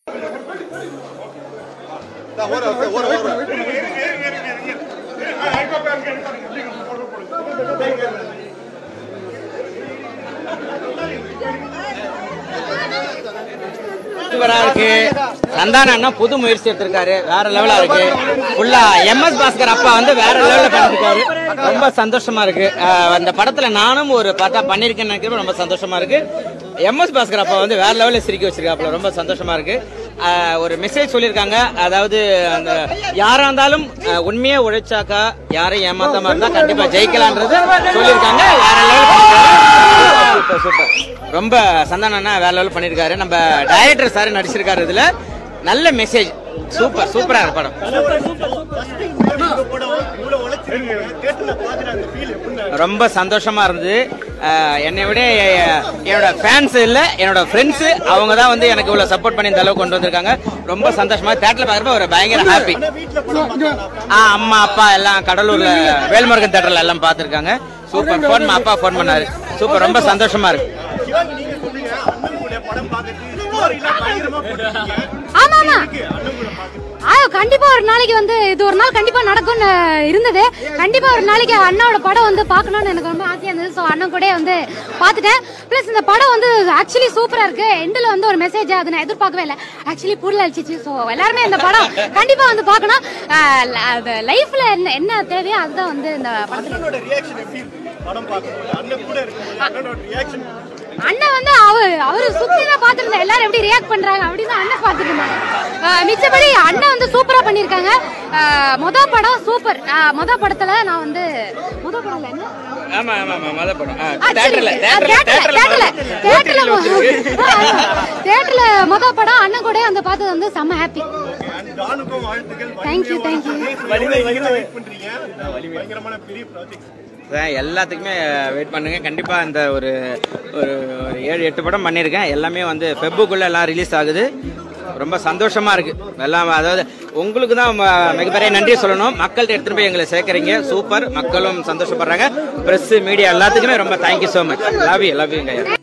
சூப்பரா இருக்கு சந்தான அண்ணா புது முயற்சி எடுத்திருக்காரு வேற லெவலா இருக்கு ஃபுல்லா எம்எஸ் பாஸ்கர் அப்பா வந்து வேற லெவல்ல பண்ணிருக்காரு ரொம்ப சந்தோஷமா இருக்கு அஹ் அந்த படத்துல நானும் ஒரு பாட்டா பண்ணிருக்கேன்னு நினைக்கிறப்ப ரொம்ப சந்தோஷமா இருக்கு எம்எஸ் பாஸ்கர் அப்பா வந்து வேற லெவல்ல சிரிக்க வச்சிருக்காப்புல ரொம்ப சந்தோஷமா இருக்கு அஹ் ஒரு மெசேஜ் சொல்லியிருக்காங்க அதாவது அந்த யாரா இருந்தாலும் அஹ் உண்மையா உழைச்சாக்கா யாரையும் ஏமாத்தாம இருந்தா கண்டிப்பா ஜெயிக்கலான்றது சொல்லியிருக்காங்க வேற லெவல் சூப்பர் சூப்பர் ரொம்ப சந்தானண்ணா வேற லெவல் பண்ணிருக்காரு நம்ம டைரக்டர் சார் நடிச்சிருக்காரு இதுல நல்ல மெசேஜ் சூப்பர் சூப்பரா இருக்கு படம் ரொம்ப சந்தோஷமா இருந்தது அஹ் என்னை விட எ- என்னோட ஃபேன்ஸ் இல்ல என்னோட ஃப்ரெண்ட்ஸ் அவங்க தான் வந்து எனக்கு இவ்வளவு சப்போர்ட் பண்ணி இந்த அளவுக்கு கொண்டு வந்திருக்காங்க ரொம்ப சந்தோஷமா தேட்டர்ல பாக்குறப்ப ஒரு பயங்கர ஹாப்பி ஆ அம்மா அப்பா எல்லாம் கடலூர்ல வேல்முருகன் தேட்டர்ல எல்லாம் பார்த்திருக்காங்க சூப்பர் ஃபோன் அப்பா ஃபோன் பண்ணாரு சூப்பர் ரொம்ப சந்தோஷமா இருக்கு ஆமா ஆமா ஆ கண்டிப்பா ஒரு நாளைக்கு வந்து இது ஒரு நாள் கண்டிப்பா நடக்கும்னு இருந்தது கண்டிப்பா ஒரு நாளைக்கு அண்ணாவோட படம் வந்து பார்க்கணும்னு எனக்கு ரொம்ப ஆசையா இருந்தது ஸோ அண்ணன் கூட வந்து பார்த்துட்டேன் ப்ளஸ் இந்த படம் வந்து ஆக்சுவலி சூப்பரா இருக்கு எண்டில் வந்து ஒரு மெசேஜ் அது நான் எதிர்பார்க்கவே இல்லை ஆக்சுவலி புரியல அழிச்சிச்சு ஸோ எல்லாருமே இந்த படம் கண்டிப்பா வந்து பார்க்கணும் ஆ, ல- அது லைஃப்ல என்ன என்ன தேவையோ அதுதான் வந்து இந்த படத்துல அண்ணன் வந்து அவர் அவரு சுத்தி தான் பாத்துருந்தேன் எல்லாரும் எப்படி ரியாக்ட் பண்றாங்க அப்படின்னு தான் அண்ணன் பாத்துட்டு இருந்தாங்க ஆஹ் மிச்சபடி அண்ணன் வந்து சூப்பரா பண்ணிருக்காங்க ஆஹ் மொத படம் சூப்பர் ஆஹ் மொத படத்துல நான் வந்து மொத படம் இல்ல என்ன ஆமா ஆமா ஆமா மொத படம் ஆ, சரி. ஆ, தேட்டர்ல, தேட்டர்ல, தேட்டர்ல மொ- தேட்டர்ல மொத படம் அண்ணன் கூட வந்து பார்த்தது வந்து செம்ம ஹாப்பி தேங்க்யூ தேங்க்யூ அதான் எல்லாத்துக்குமே வெயிட் பண்ணுங்க கண்டிப்பா இந்த ஒரு ஒரு ஒரு ஏழு எட்டு படம் பண்ணியிருக்கேன் எல்லாமே வந்து ஃபெப்புக்குள்ள எல்லாம் ரிலீஸ் ஆகுது ரொம்ப சந்தோஷமா இருக்கு எல்லாம் அதாவது உங்களுக்கு தான் ம- மிகப்பெரிய நன்றி சொல்லணும் மக்கள்கிட்ட எடுத்துட்டு போய் எங்களை சேர்க்கறீங்க சூப்பர் மக்களும் சந்தோஷப்படுறாங்க பிரஸ் மீடியா எல்லாத்துக்குமே ரொம்ப thank you so much love you love யூங்க